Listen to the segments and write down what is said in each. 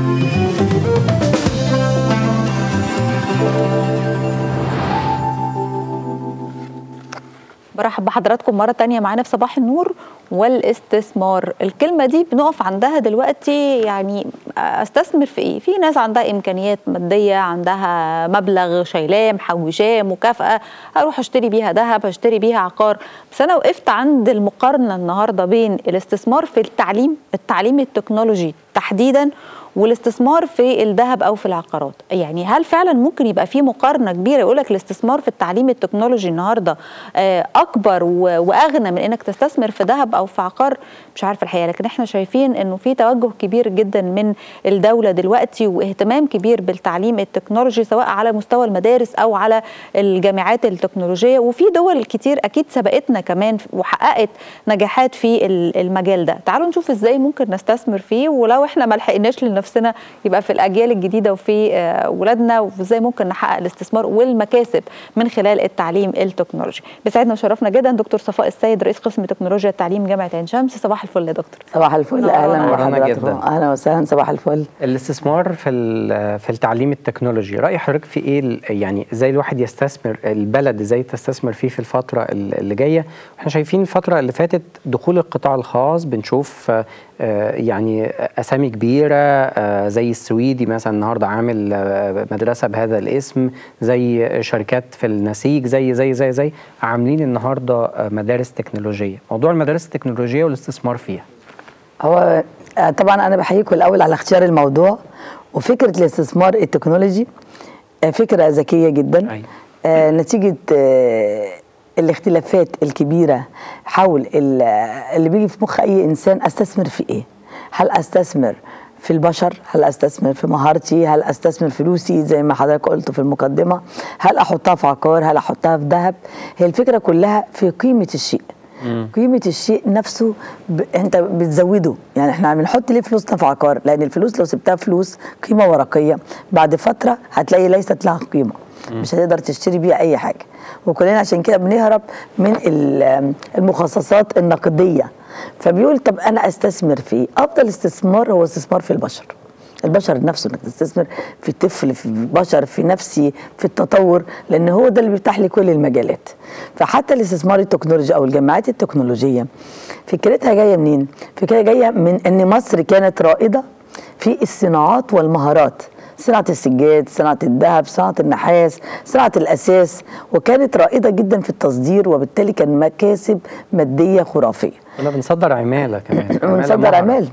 برحب بحضراتكم مرة تانية معانا في صباح النور والاستثمار الكلمة دي بنقف عندها دلوقتي يعني استثمر في ايه في ناس عندها امكانيات مادية عندها مبلغ شايلاه محوشاه مكافأة اروح اشتري بيها ذهب اشتري بيها عقار بس انا وقفت عند المقارنة النهاردة بين الاستثمار في التعليم التعليم التكنولوجي تحديدا والاستثمار في الذهب او في العقارات يعني هل فعلا ممكن يبقى في مقارنه كبيره يقول لك الاستثمار في التعليم التكنولوجي النهارده اكبر واغنى من انك تستثمر في ذهب او في عقار مش عارفه الحقيقه لكن احنا شايفين انه في توجه كبير جدا من الدوله دلوقتي واهتمام كبير بالتعليم التكنولوجي سواء على مستوى المدارس او على الجامعات التكنولوجيه وفي دول كتير اكيد سبقتنا كمان وحققت نجاحات في المجال ده تعالوا نشوف ازاي ممكن نستثمر فيه ولو احنا ما لحقناش نفسنا يبقى في الاجيال الجديده وفي ولادنا وازاي ممكن نحقق الاستثمار والمكاسب من خلال التعليم التكنولوجي بسعدنا وشرفنا جدا دكتور صفاء السيد رئيس قسم تكنولوجيا التعليم جامعه عين شمس صباح الفل يا دكتور صباح الفل اهلا بحضراتكم اهلا وسهلا صباح الفل الاستثمار في في التعليم التكنولوجي راي حضرتك في ايه يعني ازاي الواحد يستثمر البلد ازاي تستثمر فيه في الفتره اللي جايه احنا شايفين الفتره اللي فاتت دخول القطاع الخاص بنشوف يعني اسامي كبيره زي السويدي مثلا النهارده عامل مدرسه بهذا الاسم زي شركات في النسيج زي زي زي زي عاملين النهارده مدارس تكنولوجيه موضوع المدارس التكنولوجيه والاستثمار فيها هو طبعا انا بحييكم الاول على اختيار الموضوع وفكره الاستثمار التكنولوجي فكره ذكيه جدا أيوة. نتيجه الاختلافات الكبيره حول اللي بيجي في مخ اي انسان استثمر في ايه هل استثمر في البشر هل استثمر في مهارتي هل استثمر فلوسي زي ما حضرتك قلت في المقدمه هل احطها في عقار هل احطها في ذهب هي الفكره كلها في قيمه الشيء مم. قيمه الشيء نفسه ب... انت بتزوده يعني احنا بنحط ليه فلوسنا في عقار لان الفلوس لو سبتها فلوس قيمه ورقيه بعد فتره هتلاقي ليست لها قيمه مش هتقدر تشتري بيها اي حاجه وكلنا عشان كده بنهرب من المخصصات النقديه فبيقول طب انا استثمر في ايه؟ افضل استثمار هو استثمار في البشر البشر نفسه انك تستثمر في طفل في بشر في نفسي في التطور لان هو ده اللي بيفتح لي كل المجالات فحتى الاستثمار التكنولوجي او الجامعات التكنولوجيه فكرتها جايه منين فكرتها جايه من ان مصر كانت رائده في الصناعات والمهارات صناعة السجاد صناعة الذهب صناعة النحاس صناعة الأساس وكانت رائدة جدا في التصدير وبالتالي كان مكاسب مادية خرافية كنا بنصدر عمالة كمان بنصدر عمالة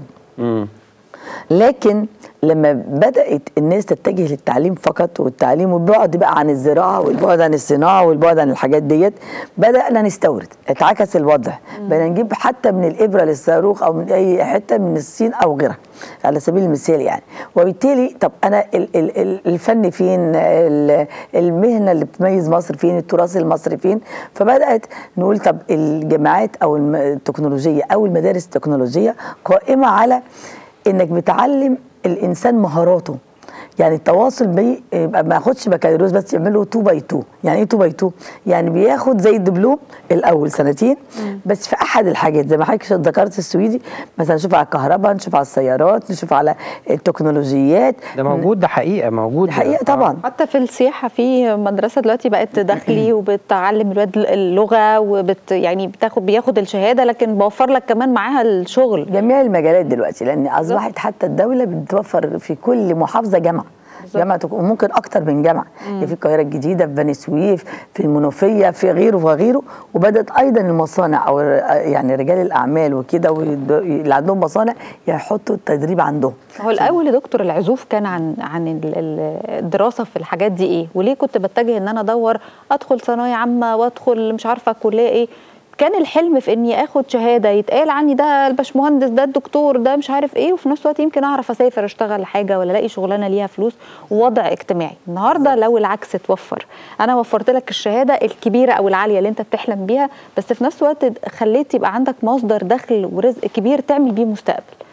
لكن لما بدات الناس تتجه للتعليم فقط والتعليم والبعد بقى عن الزراعه والبعد عن الصناعه والبعد عن الحاجات ديت بدانا نستورد اتعكس الوضع بدأنا نجيب حتى من الابره للصاروخ او من اي حته من الصين او غيرها على سبيل المثال يعني وبالتالي طب انا الفن فين المهنه اللي بتميز مصر فين التراث المصري فين فبدات نقول طب الجامعات او التكنولوجيه او المدارس التكنولوجيه قائمه على انك بتعلم الانسان مهاراته يعني التواصل بيه يبقى ما ياخدش بكالوريوس بس يعمله 2 باي 2 يعني ايه 2 باي 2 يعني بياخد زي الدبلوم الاول سنتين بس في احد الحاجات زي ما حضرتك ذكرت السويدي مثلا نشوف على الكهرباء نشوف على السيارات نشوف على التكنولوجيات ده موجود ده حقيقه موجود حقيقه طبعا حتى في السياحه في مدرسه دلوقتي بقت داخلي وبتعلم الواد اللغه وبت يعني بتاخد بياخد الشهاده لكن بوفر لك كمان معاها الشغل جميع المجالات دلوقتي لان اصبحت حتى الدوله بتوفر في كل محافظه جامعه جامعه وممكن اكتر من جامعه يعني في القاهره الجديده في بني سويف في المنوفيه في غيره وغيره وبدات ايضا المصانع او يعني رجال الاعمال وكده اللي عندهم مصانع يحطوا التدريب عندهم هو الاول يا دكتور العزوف كان عن عن الدراسه في الحاجات دي ايه وليه كنت بتجه ان انا ادور ادخل ثانويه عامه وادخل مش عارفه كليه ايه كان الحلم في اني اخد شهاده يتقال عني ده الباشمهندس ده الدكتور ده مش عارف ايه وفي نفس الوقت يمكن اعرف اسافر اشتغل حاجه ولا الاقي شغلانه ليها فلوس ووضع اجتماعي النهارده لو العكس اتوفر انا وفرت لك الشهاده الكبيره او العاليه اللي انت بتحلم بيها بس في نفس الوقت خليت يبقى عندك مصدر دخل ورزق كبير تعمل بيه مستقبل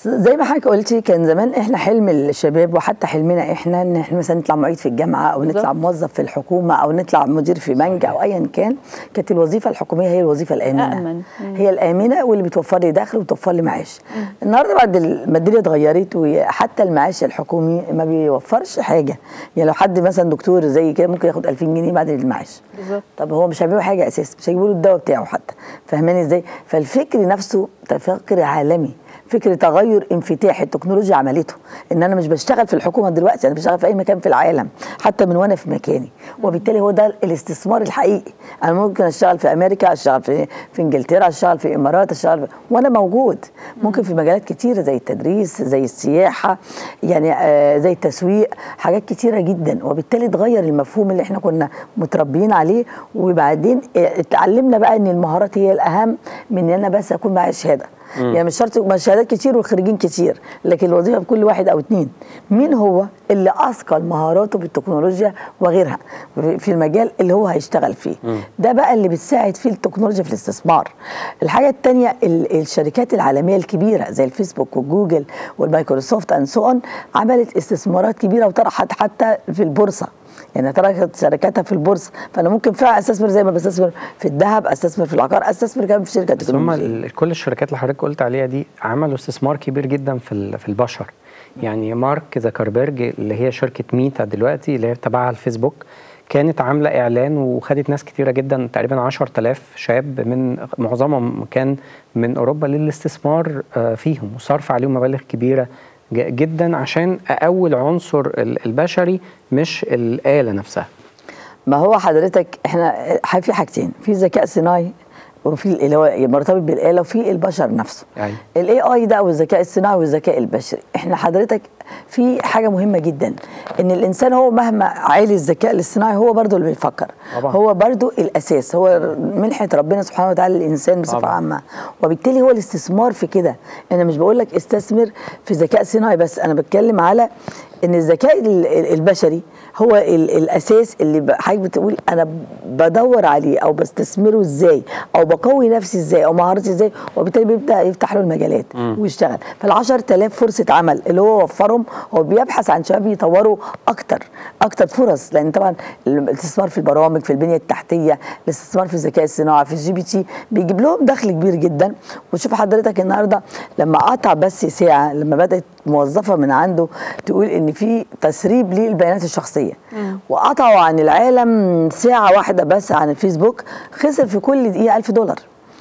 زي ما حضرتك قلتي كان زمان احنا حلم الشباب وحتى حلمنا احنا ان احنا مثلا نطلع معيد في الجامعه او بالظبط. نطلع موظف في الحكومه او نطلع مدير في بنك او ايا كان كانت الوظيفه الحكوميه هي الوظيفه الامنه أأمن. مم. هي الامنه واللي بتوفر لي دخل وبتوفر لي معاش النهارده بعد الماديه اتغيرت وحتى المعاش الحكومي ما بيوفرش حاجه يعني لو حد مثلا دكتور زي كده ممكن ياخد 2000 جنيه بعد المعاش بالظبط طب هو مش هيعملوا حاجه اساسا مش هيجيبوا له الدواء بتاعه حتى فاهماني ازاي فالفكر نفسه فكر عالمي فكر تغير انفتاح التكنولوجيا عملته ان انا مش بشتغل في الحكومه دلوقتي انا بشتغل في اي مكان في العالم حتى من وانا في مكاني وبالتالي هو ده الاستثمار الحقيقي انا ممكن اشتغل في امريكا اشتغل في في انجلترا اشتغل في الامارات اشتغل في وانا موجود ممكن في مجالات كتيره زي التدريس زي السياحه يعني آه زي التسويق حاجات كتيره جدا وبالتالي اتغير المفهوم اللي احنا كنا متربيين عليه وبعدين آه، اتعلمنا بقى ان المهارات هي الاهم من ان انا بس اكون معايا شهاده يعني مش شرط يبقى شهادات كتير والخريجين كتير لكن الوظيفه بكل واحد او اتنين مين هو اللي اثقل مهاراته بالتكنولوجيا وغيرها في المجال اللي هو هيشتغل فيه ده بقى اللي بتساعد فيه التكنولوجيا في الاستثمار الحاجه الثانيه الشركات العالميه الكبيره زي الفيسبوك وجوجل والمايكروسوفت اند سو اون عملت استثمارات كبيره وطرحت حتى في البورصه يعني تركت شركاتها في البورصه فانا ممكن فعلا استثمر زي ما بستثمر في الذهب استثمر في العقار استثمر كمان في شركه بس هم تكنولوجيه ال- كل الشركات اللي حضرتك قلت عليها دي عملوا استثمار كبير جدا في ال- في البشر يعني مارك زكربيرج اللي هي شركه ميتا دلوقتي اللي هي تبعها الفيسبوك كانت عامله اعلان وخدت ناس كتيره جدا تقريبا 10000 شاب من معظمهم كان من اوروبا للاستثمار آه، فيهم وصرف عليهم مبالغ كبيره ج- جدا عشان اول عنصر ال- البشري مش الاله نفسها ما هو حضرتك احنا ح- في حاجتين في ذكاء صناعي وفي اللي هو مرتبط بالاله وفي البشر نفسه أيوة. الاي اي ده والذكاء الصناعي والذكاء البشري احنا حضرتك في حاجه مهمه جدا ان الانسان هو مهما عالي الذكاء الاصطناعي هو برضه اللي بيفكر طبعا. هو برضه الاساس هو منحه ربنا سبحانه وتعالى للانسان بصفه طبعا. عامه وبالتالي هو الاستثمار في كده انا مش بقول لك استثمر في ذكاء صناعي بس انا بتكلم على ان الذكاء ال- ال- البشري هو ال- الاساس اللي ب- حضرتك بتقول انا بدور عليه او بستثمره ازاي او بقوي نفسي ازاي او مهارتي ازاي وبالتالي بيبدا يفتح له المجالات ويشتغل فال 10000 فرصه عمل اللي هو وفرهم هو بيبحث عن شباب يطوروا اكتر اكتر فرص لان طبعا الاستثمار في البرامج في البنيه التحتيه الاستثمار في الذكاء الصناعي في الجي بي تي بيجيب لهم دخل كبير جدا وشوف حضرتك النهارده لما قطع بس ساعه لما بدات موظفه من عنده تقول ان في تسريب للبيانات الشخصيه وقطعوا عن العالم ساعه واحده بس عن الفيسبوك خسر في كل دقيقه 1000 دولار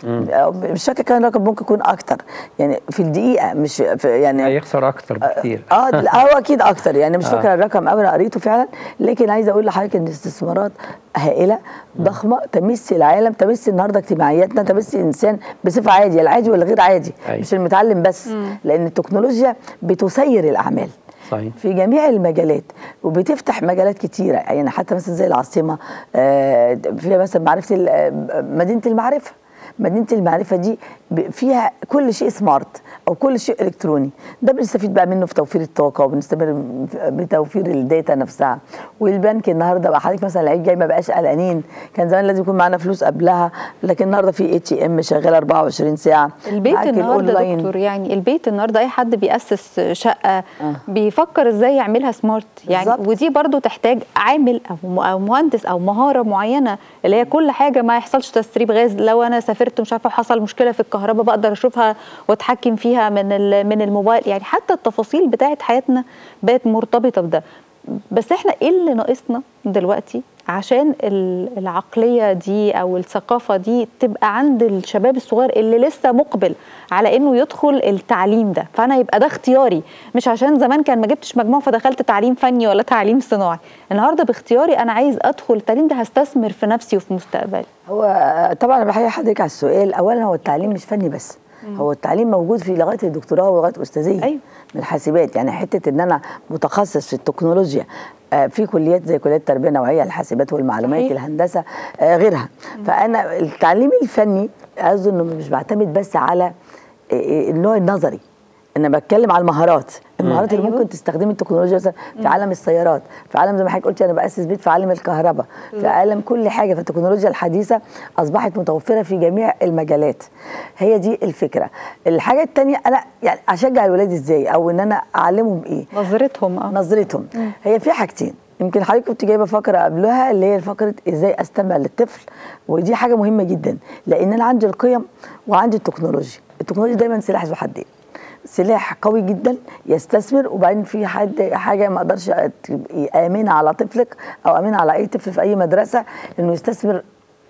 مش فاكر كان رقم ممكن يكون اكتر يعني في الدقيقه مش في يعني هيخسر اكتر بكتير اه لا، هو اكيد اكتر يعني مش آه. فاكره الرقم قوي انا قريته فعلا لكن عايزه اقول لحضرتك ان الاستثمارات هائله ضخمه تمس العالم تمس النهارده اجتماعياتنا تمس الانسان بصفه عاديه العادي والغير عادي أيوة. مش المتعلم بس لان التكنولوجيا بتسير الاعمال صحيح في جميع المجالات وبتفتح مجالات كتيره يعني حتى مثلا زي العاصمه آه، فيها مثلا معرفه ال- آه، مدينه المعرفه مدينه المعرفه دي ب- فيها كل شيء سمارت او كل شيء الكتروني ده بنستفيد بقى منه في توفير الطاقه وبنستمر بتوفير الداتا نفسها والبنك النهارده بقى حضرتك مثلا العيد جاي ما بقاش قلقانين كان زمان لازم يكون معانا فلوس قبلها لكن النهارده في اي تي ام شغال 24 ساعه البيت معاك النهارده الأونلاين. دكتور يعني البيت النهارده اي حد بيأسس شقه بيفكر ازاي يعملها سمارت يعني بالظبط. ودي برضو تحتاج عامل او م- او مهندس او مهاره معينه اللي هي كل حاجه ما يحصلش تسريب غاز لو انا سافرت مش عارفه حصل مشكله في الكهرباء بقدر اشوفها واتحكم فيها من ال- من الموبايل يعني حتى التفاصيل بتاعه حياتنا بقت مرتبطه بده بس احنا ايه اللي ناقصنا دلوقتي عشان ال- العقليه دي او الثقافه دي تبقى عند الشباب الصغير اللي لسه مقبل على انه يدخل التعليم ده فانا يبقى ده اختياري مش عشان زمان كان ما جبتش مجموع فدخلت تعليم فني ولا تعليم صناعي النهارده باختياري انا عايز ادخل التعليم ده هستثمر في نفسي وفي مستقبلي هو طبعا انا بحيي حضرتك على السؤال اولا هو التعليم مش فني بس هو التعليم موجود في لغايه الدكتوراه ولغايه استاذيه أيوة. من الحاسبات يعني حته ان انا متخصص في التكنولوجيا آه، في كليات زي كليات التربيه النوعيه الحاسبات والمعلومات صحيح. الهندسه آه، غيرها فانا التعليم الفني قصدي انه مش بعتمد بس على آه، آه، النوع النظري انا بتكلم على المهارات المهارات اللي أيوة. ممكن تستخدمي التكنولوجيا مثلا في عالم السيارات في عالم زي ما حضرتك قلتي انا باسس بيت في عالم الكهرباء في عالم كل حاجه فالتكنولوجيا الحديثه اصبحت متوفره في جميع المجالات هي دي الفكره الحاجه الثانيه انا يعني اشجع الولاد ازاي او ان انا اعلمهم ايه نظرتهم اه نظرتهم هي في حاجتين يمكن حضرتك كنت جايبه فقره قبلها اللي هي فقره ازاي استمع للطفل ودي حاجه مهمه جدا لان انا عندي القيم وعندي التكنولوجيا التكنولوجيا دايما سلاح ذو حدين سلاح قوي جدا يستثمر وبعدين في حد حاجه ما اقدرش تبقي امنه على طفلك او امنه على اي طفل في اي مدرسه انه يستثمر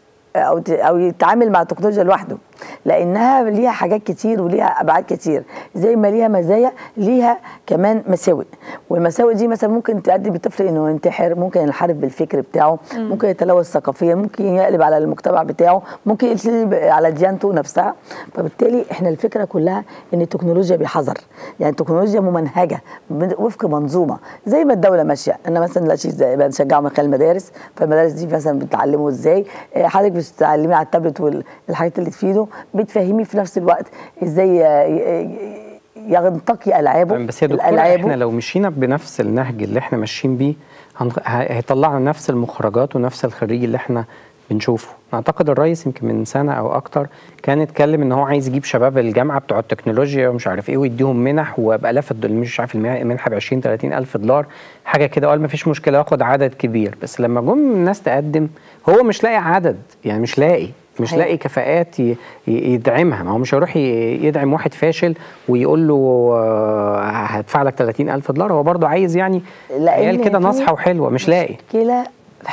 او ت- او يتعامل مع التكنولوجيا لوحده لانها ليها حاجات كتير وليها ابعاد كتير زي ما ليها مزايا ليها كمان مساوئ والمساوئ دي مثلا ممكن تؤدي بالطفل انه ينتحر ممكن ينحرف بالفكر بتاعه ممكن يتلوث ثقافيا ممكن يقلب على المجتمع بتاعه ممكن يقلب على ديانته نفسها فبالتالي احنا الفكره كلها ان التكنولوجيا بحذر يعني التكنولوجيا ممنهجه من- وفق منظومه زي ما الدوله ماشيه انا مثلا لا شيء زي بنشجعه من خلال المدارس فالمدارس دي مثلا بتعلمه ازاي آه، حضرتك بتتعلمي على التابلت والحاجات اللي تفيده بتفهميه في نفس الوقت ازاي آه، ي- ي- ينتقي العابه بس يا دكتور الألعابه. احنا لو مشينا بنفس النهج اللي احنا ماشيين بيه هن- ه- هيطلعنا نفس المخرجات ونفس الخريج اللي احنا بنشوفه اعتقد الرئيس يمكن من سنه او اكتر كان اتكلم ان هو عايز يجيب شباب الجامعه بتوع التكنولوجيا ومش عارف ايه ويديهم منح وبالاف الدولار مش عارف المنح منحه ب 20 30 الف دولار حاجه كده قال ما فيش مشكله ياخد عدد كبير بس لما جم الناس تقدم هو مش لاقي عدد يعني مش لاقي مش صحيح. لاقي كفاءات ي- ي- يدعمها ما هو مش هيروح ي- يدعم واحد فاشل ويقول له آه، هدفع لك 30 ألف دولار هو برضه عايز يعني لأن عيال كده في ناصحة وحلوة مش لاقي مشكله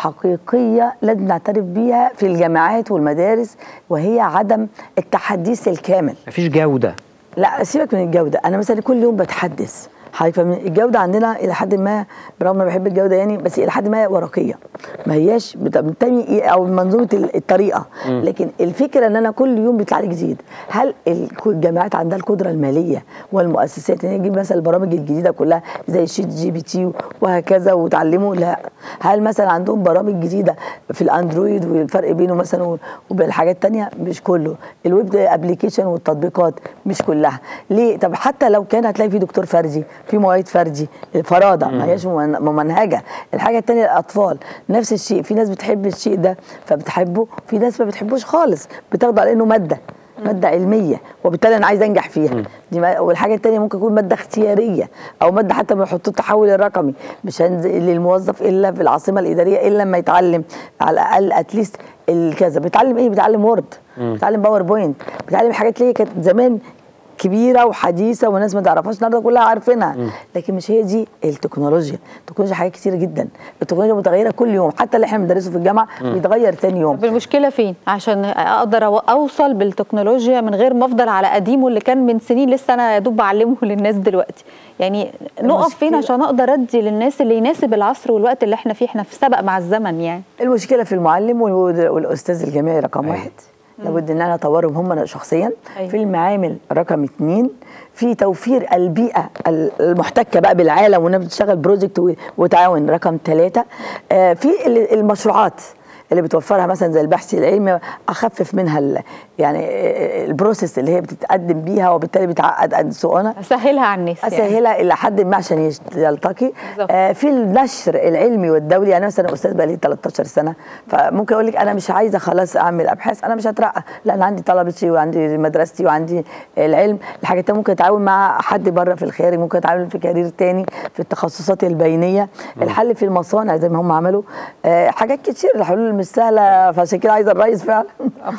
حقيقيه لازم نعترف بيها في الجامعات والمدارس وهي عدم التحديث الكامل مفيش جودة لا سيبك من الجوده انا مثلا كل يوم بتحدث حضرتك فاهمني؟ الجوده عندنا الى حد ما برغم ما بحب الجوده يعني بس الى حد ما ورقيه ما هياش بتنتمي إيه او منظومه ال- الطريقه لكن الفكره ان انا كل يوم بيطلع لي جديد هل ال- الجامعات عندها القدره الماليه والمؤسسات ان هي تجيب مثلا البرامج الجديده كلها زي شيت جي بي تي وهكذا وتعلموا لا هل مثلا عندهم برامج جديده في الاندرويد والفرق بينه مثلا وبين الحاجات التانية مش كله الويب ابلكيشن والتطبيقات مش كلها ليه طب حتى لو كان هتلاقي في دكتور فردي في معيد فردي الفراده ما هياش ممن- ممنهجه الحاجه التانية الاطفال نفس الشيء في ناس بتحب الشيء ده فبتحبه في ناس ما بتحبوش خالص بتاخده على انه ماده ماده علميه وبالتالي انا عايز انجح فيها دي ما والحاجه الثانيه ممكن تكون ماده اختياريه او ماده حتى ما يحطوا التحول الرقمي مش هنزل للموظف الا في العاصمه الاداريه الا لما يتعلم على الاقل اتليست الكذا بيتعلم ايه بيتعلم وورد بيتعلم باوربوينت بيتعلم حاجات اللي هي كانت زمان كبيره وحديثه وناس ما تعرفهاش النهارده كلها عارفينها لكن مش هي دي التكنولوجيا التكنولوجيا حاجات كتيره جدا التكنولوجيا متغيره كل يوم حتى اللي احنا بندرسه في الجامعه بيتغير تاني يوم طب المشكله فين عشان اقدر أو- اوصل بالتكنولوجيا من غير ما افضل على قديمه اللي كان من سنين لسه انا يا دوب بعلمه للناس دلوقتي يعني نقف فين المشكلة- عشان اقدر ادي للناس اللي يناسب العصر والوقت اللي احنا فيه احنا في سبق مع الزمن يعني المشكله في المعلم وال- والاستاذ الجامعي رقم أيوة. واحد لابد ان انا اطورهم هم شخصيا أيوة. في المعامل رقم اتنين في توفير البيئه ال- المحتكه بقى بالعالم وانها بتشتغل بروجكت و- وتعاون رقم ثلاثه آه في ال- المشروعات اللي بتوفرها مثلا زي البحث العلمي اخفف منها ال- يعني آه، البروسيس اللي هي بتتقدم بيها وبالتالي بتعقد عن سوقنا اسهلها على الناس يعني. اسهلها الى حد ما عشان يشت- يلتقي بالظبط. آه في النشر العلمي والدولي يعني مثلا استاذ بقى لي 13 سنه فممكن اقول لك انا مش عايزه خلاص اعمل ابحاث انا مش هترقى لا انا عندي طلبتي وعندي مدرستي وعندي العلم الحاجات دي ممكن اتعاون مع حد بره في الخارج ممكن اتعامل في كارير تاني في التخصصات البينيه الحل في المصانع زي ما هم عملوا آه حاجات كتير الحلول مش سهله فعشان كده عايزه الرئيس فعلا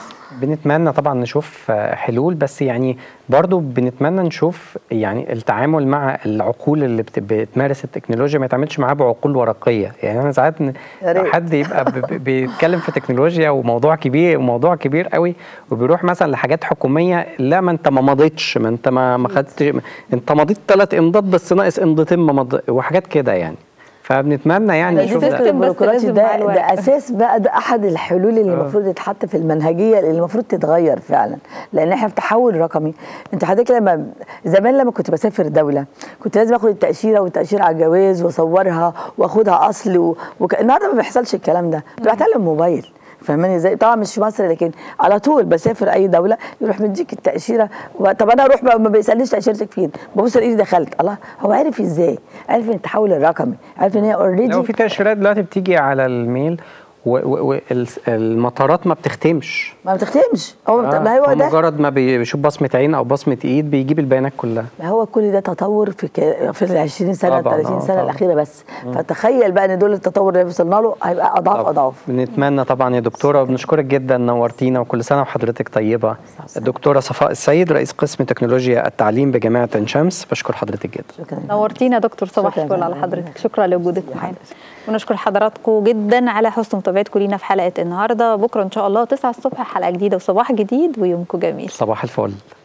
بنتمنى طبعا نشوف آه، حلول بس يعني برضو بنتمنى نشوف يعني التعامل مع العقول اللي بت- بتمارس التكنولوجيا ما يتعاملش معاها بعقول ورقيه يعني انا ساعات ن- يا ريت. حد يبقى ب- ب- بيتكلم في تكنولوجيا وموضوع كبير وموضوع كبير قوي وبيروح مثلا لحاجات حكوميه لا ما انت ما مضيتش ما انت ما ما خدتش انت مضيت ثلاث امضات بس ناقص امضتين ما مض... وحاجات كده يعني فبنتمنى يعني يعني نشوف دي ده. سيستم بس البيروقراطي لازم مع ده الوقت. ده اساس بقى ده احد الحلول اللي المفروض يتحط في المنهجيه اللي المفروض تتغير فعلا لان احنا في تحول رقمي انت حضرتك لما زمان لما كنت بسافر دوله كنت لازم اخد التاشيره والتاشيره على الجواز واصورها واخدها اصل و... وك... النهارده ما بيحصلش الكلام ده بتعمل موبايل فاهماني ازاي طبعا مش في مصر لكن على طول بسافر اي دوله يروح مديك التاشيره وب- طب انا اروح بقى ما بيسالنيش تاشيرتك فين ببص الاقي دخلت الله هو عارف ازاي عارف ان التحول الرقمي عارف ان هي اوريدي لو في تاشيرات دلوقتي بتيجي على الميل والمطارات ما بتختمش ما بتختمش هو آه، ما هو هو ده مجرد ما بيشوف بصمه عين او بصمه ايد بيجيب البيانات كلها ما هو كل ده تطور في ك... في ال 20 سنه طبعاً، 30 آه، سنه طبعاً. الاخيره بس فتخيل بقى ان دول التطور اللي وصلنا له هيبقى اضعاف طب اضعاف بنتمنى طبعا يا دكتوره وبنشكرك جدا نورتينا وكل سنه وحضرتك طيبه الدكتوره صفاء السيد رئيس قسم تكنولوجيا التعليم بجامعه عين شمس بشكر حضرتك جدا شكرا نورتينا يا دكتور صباح شكراً الفل على جداً. حضرتك شكرا لوجودك معانا ونشكر حضراتكم جدا على حسن متابعتكم لينا في حلقه النهارده بكره ان شاء الله 9 الصبح حلقه جديده وصباح جديد ويومكم جميل صباح الفل